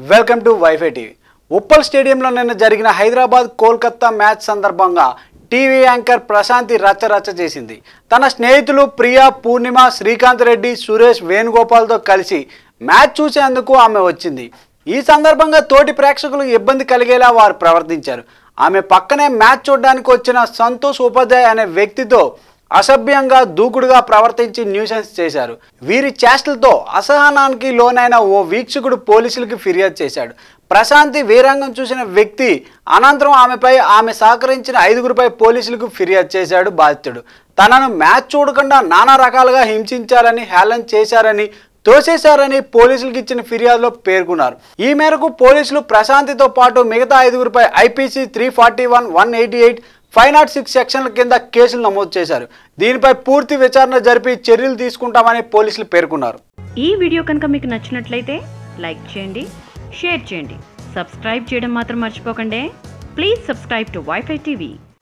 welcome to WiFi TV Uppal స్టేడియంలో నిన్న జరిగిన హైదరాబాద్ కోల్కతా మ్యాచ్ సందర్భంగా టీవీ యాంకర్ ప్రశాంతి రచ్చరచ్చ చేసింది తన స్నేహితులు ప్రియా పూర్ణిమ శ్రీకాంత్ రెడ్డి సురేష్ వేణుగోపాల్తో కలిసి మ్యాచ్ చూసేందుకు ఆమె వచ్చింది ఈ సందర్భంగా తోటి ప్రేక్షకులకు ఇబ్బంది కలిగేలా వారు ప్రవర్తించారు ఆమె పక్కనే మ్యాచ్ చూడడానికి వచ్చిన సంతోష్ ఉపాధ్యాయ్ అనే వ్యక్తితో అసభ్యంగా దూకుడుగా ప్రవర్తించి న్యూసెన్స్ చేశారు వీరి చేష్టలతో అసహనానికి లోనైన ఓ వీక్షకుడు పోలీసులకు ఫిర్యాదు చేశాడు ప్రశాంతి వీరాంగం చూసిన వ్యక్తి అనంతరం ఆమెపై ఆమె సహకరించిన ఐదుగురిపై పోలీసులకు ఫిర్యాదు చేశాడు బాధితుడు తనను మ్యాచ్ చూడకుండా నానా రకాలుగా హింసించారని హేళన చేశారని తోసేశారని పోలీసులకు ఇచ్చిన ఫిర్యాదులో పేర్కొన్నారు ఈ మేరకు పోలీసులు ప్రశాంతితో పాటు మిగతా ఐదుగురిపై IPC three forty one one eighty eight five not six సెక్షన్ల కింద కేసులు నమోదు చేశారు దీనిపై పూర్తి విచారణ జరిపి చర్యలు తీసుకుంటామని పోలీసులు పేర్కొన్నారు ఈ వీడియో కనుక మీకు నచ్చినట్లయితే లైక్ చేయండి షేర్ చేయండి సబ్స్క్రైబ్ చేయడం మాత్రం మర్చిపోకండి please subscribe to WiFi TV